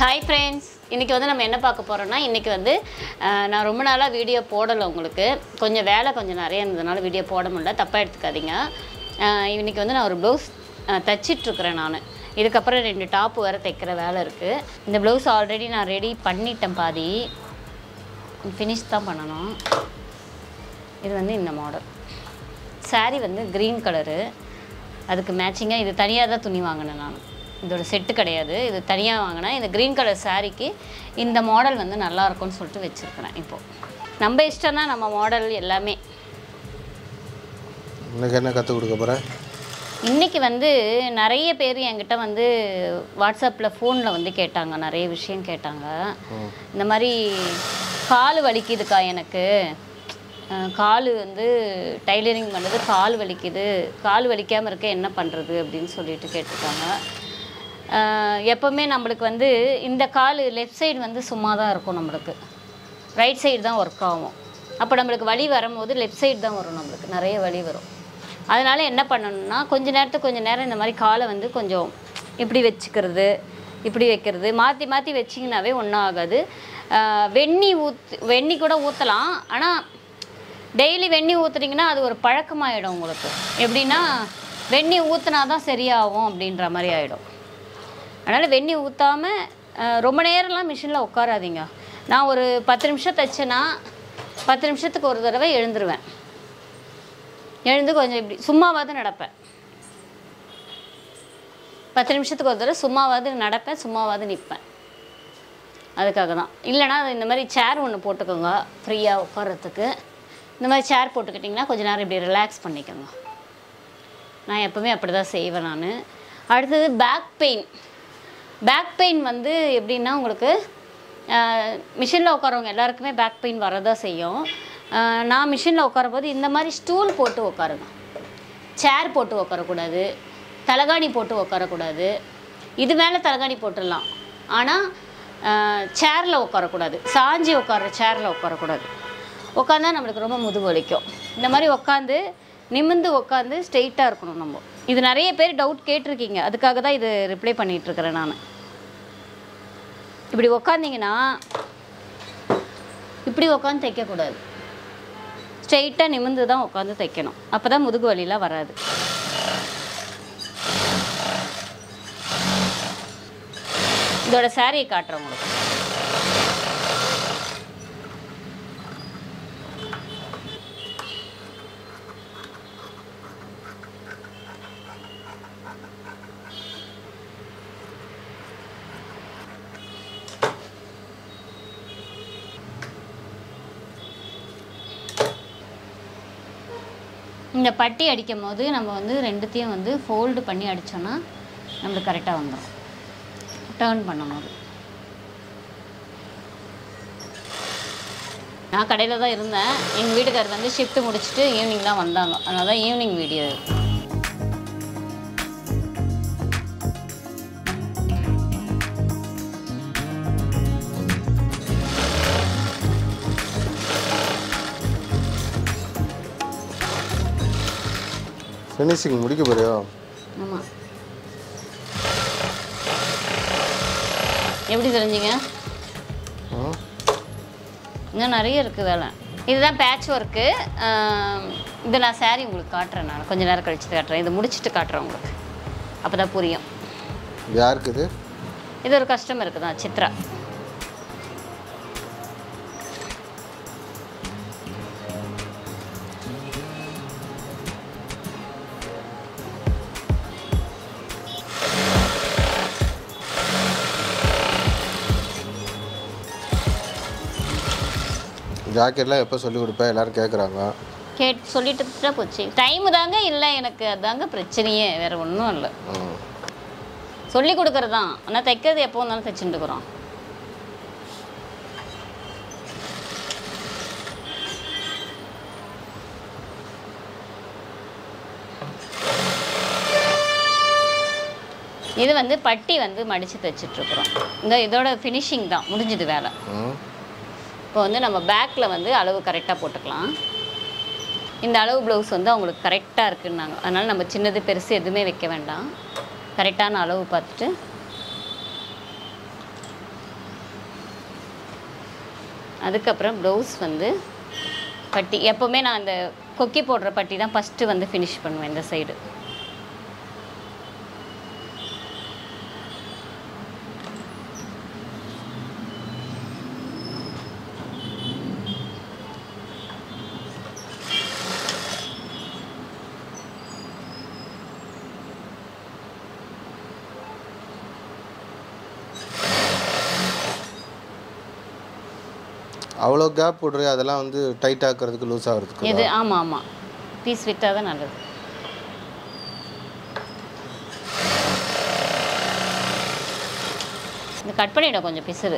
Hi friends இன்றைக்கி வந்து நம்ம என்ன பார்க்க போகிறோம்னா இன்றைக்கி வந்து அஹ், நான் ரொம்ப நாளாக வீடியோ போடலை உங்களுக்கு கொஞ்சம் வேலை கொஞ்சம் நிறைய இருந்ததுனால வீடியோ போட முடியல தப்பாக எடுத்துக்காதீங்க அஹ், இன்னைக்கு வந்து நான் ஒரு ப்ளவுஸ் தச்சிட்ருக்கிறேன் நான் இதுக்கப்புறம் ரெண்டு டாப் வேறு தைக்கிற வேலை இருக்குது இந்த ப்ளவுஸ் ஆல்ரெடி நான் ரெடி பண்ணிட்டேன் பாதி ஃபினிஷ் தான் பண்ணணும் இது வந்து இந்த மாடல் saree வந்து க்ரீன் கலரு அதுக்கு மேட்சிங்காக இது தனியாக தான் துணி வாங்கினேன் நான் இதோட செட்டு கிடையாது இது தனியாக வாங்கினேன் இந்த க்ரீன் கலர் சாரீக்கு இந்த மாடல் வந்து நல்லா இருக்கும்னு சொல்லிட்டு வச்சுருக்கிறேன் இப்போது நம்ம இஷ்டம் தான் நம்ம மாடல் எல்லாமே இன்னைக்கு என்ன கற்றுக் கொடுக்க போகிறேன் இன்றைக்கி வந்து நிறைய பேர் என்கிட்ட வந்து வாட்ஸ்அப்பில் ஃபோனில் வந்து கேட்டாங்க நிறைய விஷயம் கேட்டாங்க இந்த மாதிரி கால் வலிக்குதுக்கா எனக்கு அஹ், கால் வந்து டைலரிங் பண்ணது கால் வலிக்குது கால் வலிக்காமல் இருக்க என்ன பண்ணுறது அப்படின்னு சொல்லிட்டு கேட்டிருக்காங்க அஹ், எப்போவுமே நம்மளுக்கு வந்து இந்த கால் லெஃப்ட் சைடு வந்து சும்மா தான் இருக்கும் நம்மளுக்கு ரைட் சைடு தான் ஒர்க் ஆகும் அப்போ நம்மளுக்கு வலி வரும்போது லெஃப்ட் சைடு தான் வரும் நம்மளுக்கு நிறைய வலி வரும் அதனால் என்ன பண்ணணும்னா கொஞ்ச நேரத்துக்கு கொஞ்ச நேரம் இந்த மாதிரி காலை வந்து கொஞ்சம் இப்படி வச்சுக்கிறது இப்படி வைக்கிறது மாற்றி மாற்றி வச்சிங்கனாவே ஒன்றும் ஆகாது ஆஹ் வெந்நி ஊத் வெந்நி கூட ஊற்றலாம் ஆனால் டெய்லி வெந்நி ஊற்றுறீங்கன்னா அது ஒரு பழக்கமாயிடும் உங்களுக்கு எப்படின்னா வெந்நி ஊற்றினா தான் சரியாகும் அப்படின்ற மாதிரி ஆகிடும் அதனால் வெந்நி ஊற்றாமல் ரொம்ப நேரம்லாம் மிஷினில் உட்காராதீங்க நான் ஒரு பத்து நிமிஷம் தைச்சேன்னா பத்து நிமிஷத்துக்கு ஒரு தடவை எழுந்துருவேன் எழுந்து கொஞ்சம் இப்படி சும்மாவாவது நடப்பேன் பத்து நிமிஷத்துக்கு ஒரு தடவை சும்மாவாவது நடப்பேன் சும்மாவாவது நிற்பேன் அதுக்காக தான் இல்லைனா இந்த மாதிரி சேர் ஒன்று போட்டுக்கோங்க ஃப்ரீயாக உட்கார்றதுக்கு இந்த மாதிரி சேர் போட்டுக்கிட்டிங்கன்னா கொஞ்ச நேரம் இப்படி ரிலாக்ஸ் பண்ணிக்கோங்க நான் எப்போவுமே அப்படி தான் செய்வேன் நான் அடுத்தது பேக் பெயின் பேக் பெயின் வந்து எப்படின்னா உங்களுக்கு மிஷினில் உட்காரவங்க எல்லாருக்குமே பேக் பெயின் வரதான் செய்யும் அஹ், நான் மிஷினில் உட்காரும்போது இந்த மாதிரி ஸ்டூல் போட்டு உட்காருங்க சேர் போட்டு உட்காரக்கூடாது தலகாணி போட்டு உட்காரக்கூடாது இது மேலே தலகாணி போட்டுடலாம் ஆனால் சேரில் உட்காரக்கூடாது சாஞ்சி உட்கார சேரில் உட்காரக்கூடாது உட்காந்தா நம்மளுக்கு ரொம்ப முதுகு வலிக்கும் இந்த மாதிரி உட்காந்து நிமிர்ந்து உட்காந்து ஸ்ட்ரெயிட்டாக இருக்கணும் நம்ம இது நிறைய பேர் டவுட் கேட்டிருக்கீங்க அதுக்காக தான் இது ரிப்ளை பண்ணிகிட்ருக்கிறேன் நான் இப்படி உக்காந்தீங்கன்னா இப்படி உட்காந்து தைக்கக்கூடாது ஸ்ட்ரெயிட்டாக நிமிர்ந்து தான் உட்காந்து தைக்கணும் அப்போ தான் முதுகு வலிலாம் வராது இதோட சாரியை காட்டுறேன் உங்களுக்கு இந்த பட்டி அடிக்கும் போது நம்ம வந்து ரெண்டுத்தையும் வந்து ஃபோல்டு பண்ணி அடித்தோன்னா நம்மளுக்கு கரெக்டாக வந்துடும் டேர்ன் பண்ணும்போது நான் கடையில் தான் இருந்தேன் எங்கள் வீட்டுக்காரர் வந்து ஷிஃப்ட் முடிச்சுட்டு ஈவினிங் தான் வந்தாங்க அதனால தான் ஈவினிங் வீடியோ இது ஃபினிஷிங் முடிக்க போறியோ ஆமாம் எப்படி தெரிஞ்சுங்க ம் இன்னும் நிறைய இருக்குது வேலை இதுதான் பேட்ச் ஒர்க்கு இது நான் saree உங்களுக்கு காட்டுறேன் நான் கொஞ்ச நேரம் கழிச்சு காட்டுறேன் இதை முடிச்சுட்டு காட்டுறேன் உங்களுக்கு அப்போ தான் புரியும் யாருக்கு இது இது ஒரு கஸ்டமருக்கு தான் சித்ரா ஜாக்கெட்லாம் எப்போ சொல்லி கொடுப்பேன் எல்லாரும் கேட்குறாங்க கேட் சொல்லிட்டு தான் போச்சு டைமு தாங்க இல்லை எனக்கு அதாங்க பிரச்சனையே வேறு ஒன்றும் இல்லை ம் சொல்லி கொடுக்குறது தான் ஆனால் தைக்கிறது எப்போ வந்தாலும் தைச்சுட்டு இருக்கிறோம் இது வந்து பட்டி வந்து மடித்து தைச்சிட்ருக்குறோம் இந்த இதோட ஃபினிஷிங் தான் முடிஞ்சுது வேலை ம் இப்போ வந்து நம்ம பேக்கில் வந்து அளவு கரெக்டாக போட்டுக்கலாம் இந்த அளவு ப்ளவுஸ் வந்து அவங்களுக்கு கரெக்டாக இருக்குன்னாங்க அதனால் நம்ம சின்னது பெருசு எதுவுமே வைக்க வேண்டாம் கரெக்டான அளவு பார்த்துட்டு அதுக்கப்புறம் ப்ளவுஸ் வந்து பட்டி எப்போவுமே நான் அந்த கொக்கி போடுற பட்டி தான் ஃபஸ்ட்டு வந்து ஃபினிஷ் பண்ணுவேன் இந்த சைடு அவ்வளோ கேப் போடுறியா அதெல்லாம் வந்து டைட் ஆக்கிறதுக்கு லூஸ் ஆகிறதுக்கு எது ஆமாம் ஆமாம் பீஸ் விட்டால் தான் நல்லது இந்த கட் பண்ணிவிடும் கொஞ்சம் பிசுறு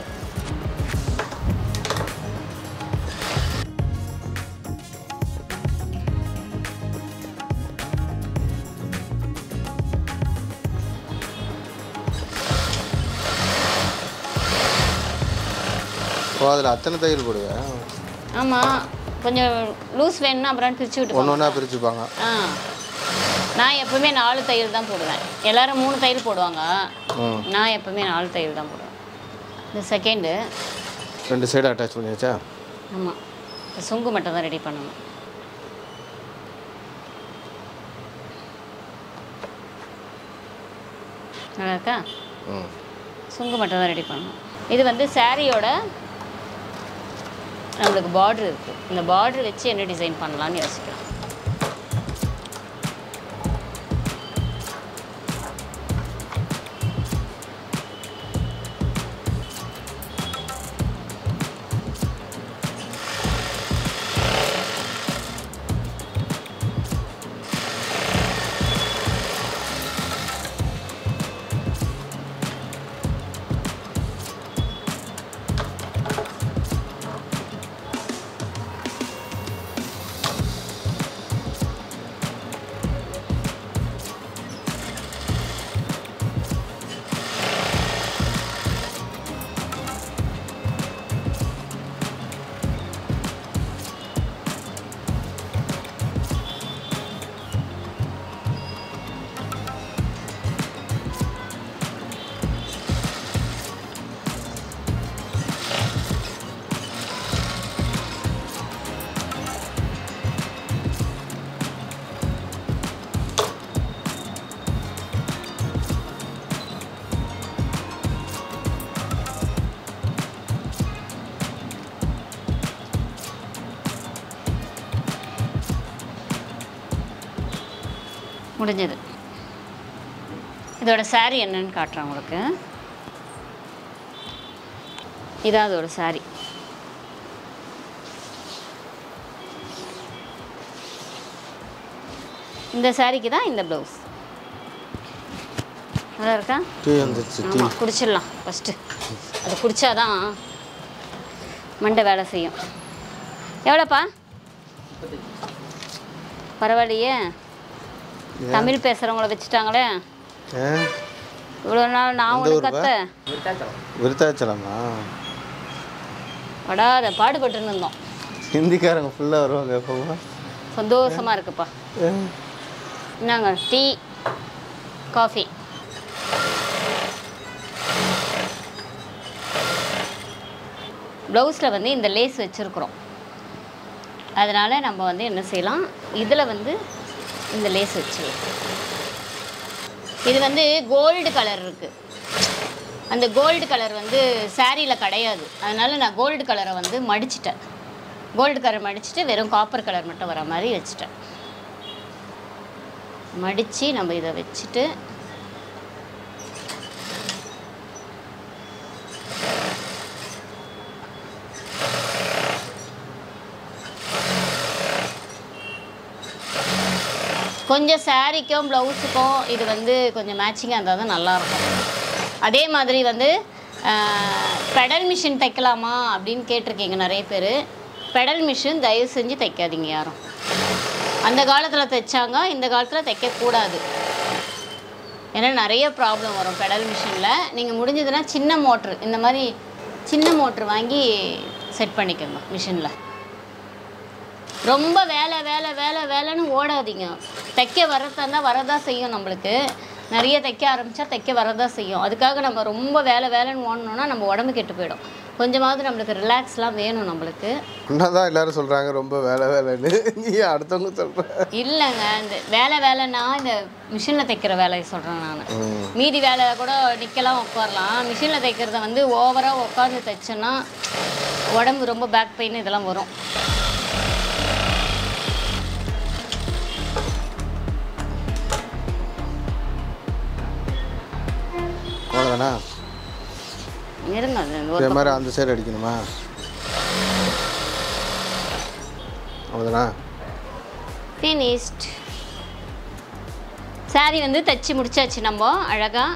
ஓ அதில் அத்தனை தையல் போடுவேன் ஆமாம் கொஞ்சம் லூஸ் வேணும்னா அப்புறம் பிரித்து விட்டு ஒன்று ஒன்றா பிரிச்சுப்பாங்க ஆ நான் எப்பவுமே நாலு தையல் தான் போடுவேன் எல்லாரும் மூணு தையல் போடுவாங்க ம் நான் எப்பவுமே நாலு தையல் தான் போடுவேன் இந்த செகண்டு ரெண்டு சைடு அட்டாச் பண்ணியாச்சா ஆமாம் இந்த சுங்கு மட்டும் தான் ரெடி பண்ணணும் நல்லா இருக்கா ம் சுங்கு மட்டும் தான் ரெடி பண்ணணும் இது வந்து சாரியோட நம்மளுக்கு பார்டர் இருக்குது இந்த பார்டர் வச்சு என்ன டிசைன் பண்ணலாம்னு யோசிக்கிறோம் முடிஞ்சது இதோட saree என்னன்னு காட்டுறேன் உங்களுக்கு இதான் அதோட saree இந்த சாரிக்கு தான் இந்த ப்ளவுஸ் நல்லா இருக்கா டீ வந்துச்சு டீ ஆமாம் குடிச்சிடலாம் ஃபஸ்ட்டு அது குடிச்சாதான் மண்டை வேலை செய்யும் எவ்வளோப்பா பரவாயில்லையே தமிழ் பேசுகிறவங்கள வச்சுட்டாங்களே ஏ இவ்வளோ நாள் நான் எந்த ஒன்று ஊருப்பா? கத்த விருத்தாச்சலமா படாத பாடுபட்டுன்னு இருந்தோம் ஹிந்திக்காரங்க ஃபுல்லாக வருவாங்க எப்போவா சந்தோஷமாக இருக்குப்பா என்னங்க டீ காஃபி ப்ளவுஸில் வந்து இந்த லேஸ் வச்சுருக்குறோம் அதனால் நம்ம வந்து என்ன செய்யலாம் இதில் வந்து இந்த லேஸ் வச்சிடலாம் இது வந்து கோல்டு கலர் இருக்குது அந்த கோல்டு கலர் வந்து சாரியில் கிடையாது அதனால் நான் கோல்டு கலரை வந்து மடிச்சிட்டேன் கோல்டு கலர் மடிச்சிட்டு வெறும் காப்பர் கலர் மட்டும் வர மாதிரி வச்சுட்டேன் மடித்து நம்ம இதை வச்சுட்டு கொஞ்சம் சாரீக்கும் ப்ளவுஸுக்கும் இது வந்து கொஞ்சம் மேட்சிங்காக இருந்தால் தான் நல்லாயிருக்கும் அதே மாதிரி வந்து பெடல் மிஷின் தைக்கலாமா அப்படின்னு கேட்டிருக்கீங்க நிறைய பேர் பெடல் மிஷின் தயவு செஞ்சு தைக்காதீங்க யாரும் அந்த காலத்தில் தைச்சாங்க இந்த காலத்தில் தைக்கக்கூடாது ஏன்னா நிறைய ப்ராப்ளம் வரும் பெடல் மிஷினில் நீங்கள் முடிஞ்சதுன்னா சின்ன மோட்ரு இந்த மாதிரி சின்ன மோட்ரு வாங்கி செட் பண்ணிக்கோங்க மிஷினில் ரொம்ப வேலை வேலை வேலை வேலைன்னு ஓடாதீங்க தைக்க வரதா இருந்தால் வரதான் செய்யும் நம்மளுக்கு நிறைய தைக்க ஆரம்பித்தா தைக்க வரதான் செய்யும் அதுக்காக நம்ம ரொம்ப வேலை வேலைன்னு ஓடணும்னா நம்ம உடம்பு கெட்டு போயிடும் கொஞ்சமாவது நம்மளுக்கு ரிலாக்ஸ்லாம் வேணும் நம்மளுக்கு தான் எல்லாரும் சொல்கிறாங்க ரொம்ப வேலை வேலைன்னு நீ அடுத்தவங்க சொல்கிற இல்லைங்க இந்த வேலை வேலைன்னா இந்த மிஷினில் தைக்கிற வேலையை சொல்கிறேன் நான் மீதி வேலை கூட நிற்கலாம் உட்காரலாம் மிஷினில் தைக்கிறத வந்து ஓவராக உட்காந்து தைச்சோன்னா உடம்பு ரொம்ப பேக் பெயின் இதெல்லாம் வரும் அவ்வளோதானா இருங்க அது ஒரு இதே மாதிரி அந்த சைடு அடிக்கணுமா அவ்வளோதானா ஃபினிஷ்ட் சாரி வந்து தச்சு முடிச்சாச்சு நம்ம அழகா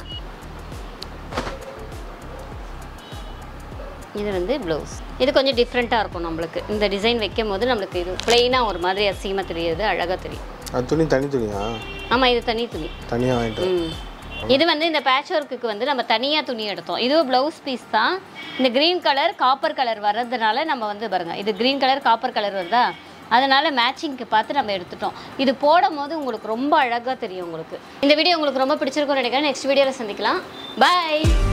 இது வந்து ப்ளவுஸ் இது கொஞ்சம் டிஃப்ரெண்ட்டாக இருக்கும் நம்மளுக்கு இந்த டிசைன் வைக்கும் போது நம்மளுக்கு இது பிளெயினாக ஒரு மாதிரி அசிங்கமாக தெரியுது அழகாக தெரியும் அது துணி தனி துணியா ஆமாம் இது தனி துணி தனியாக வாங்கிட்டு வா. ம் இது வந்து இந்த பேட்ச் ஒர்க்குக்கு வந்து நம்ம தனியாக துணி எடுத்தோம் இதுவும் ப்ளவுஸ் பீஸ் தான் இந்த க்ரீன் கலர் காப்பர் கலர் வர்றதுனால நம்ம வந்து பாருங்க இது க்ரீன் கலர் காப்பர் கலர் வருதா அதனால மேட்சிங்க்கு பார்த்து நம்ம எடுத்துட்டோம் இது போடும் போது உங்களுக்கு ரொம்ப அழகாக தெரியும் உங்களுக்கு இந்த வீடியோ உங்களுக்கு ரொம்ப பிடிச்சிருக்கும்னு நினைக்கிறேன் நெக்ஸ்ட் வீடியோவில் சந்திக்கலாம் பாய்